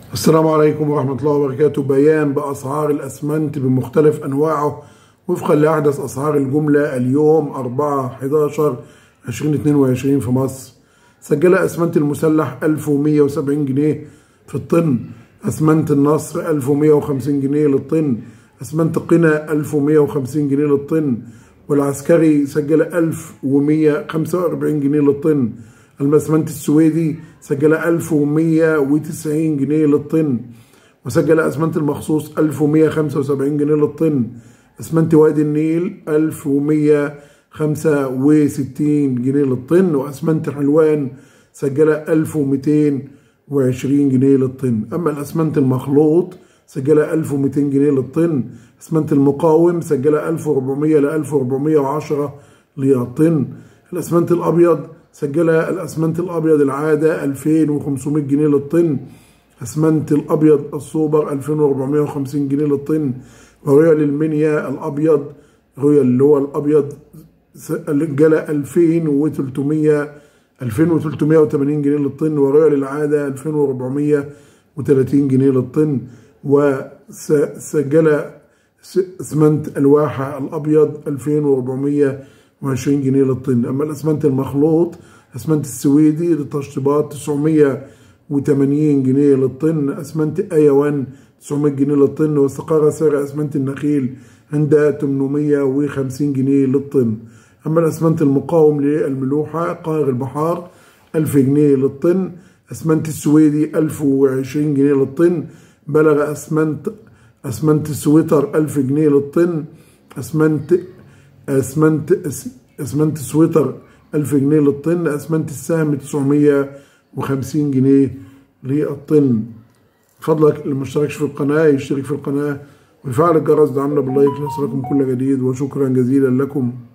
السلام عليكم ورحمة الله وبركاته بيان بأسعار الأسمنت بمختلف أنواعه وفقا لأحدث أسعار الجملة اليوم 4 11 2022 في مصر سجل أسمنت المسلح 1170 جنيه في الطن أسمنت النصر 1150 جنيه للطن أسمنت قنا 1150 جنيه للطن والعسكري سجل 1145 جنيه للطن المسمنت السويدي سجل 1190 جنيه للطن وسجل اسمنت المخصوص 1175 جنيه للطن اسمنت وادي النيل 1165 جنيه للطن واسمنت حلوان سجل 1220 جنيه للطن اما الاسمنت المخلوط سجل 1200 جنيه للطن اسمنت المقاوم سجل 1400 ل 1410 للطن الاسمنت الابيض سجل الاسمنت الابيض العاده 2500 جنيه للطن اسمنت الابيض السوبر 2450 جنيه للطن ورويال المنيا الابيض رويال اللي هو الابيض سجل 2300 2380 جنيه للطن ورويال العاده 2430 جنيه للطن وسجل اسمنت الواحه الابيض 2400 وعشرين جنيه للطن أما الأسمنت المخلوط أسمنت السويدي للتشطيبات 980 جنيه للطن أسمنت أيوان 900 جنيه للطن واستقر سعر أسمنت النخيل عند 850 جنيه للطن أما الأسمنت المقاوم للملوحة قاهر البحار 1000 جنيه للطن أسمنت السويدي 1020 جنيه للطن بلغ أسمنت أسمنت السويتر 1000 جنيه للطن أسمنت اسمنت اسمنت سويتر 1000 جنيه للطن اسمنت السهم 950 جنيه للطن فضلك اللي ما اشتركش في القناه يشترك في القناه ويفعل الجرس دعمنا باللايك ليصلكم كل جديد وشكرا جزيلا لكم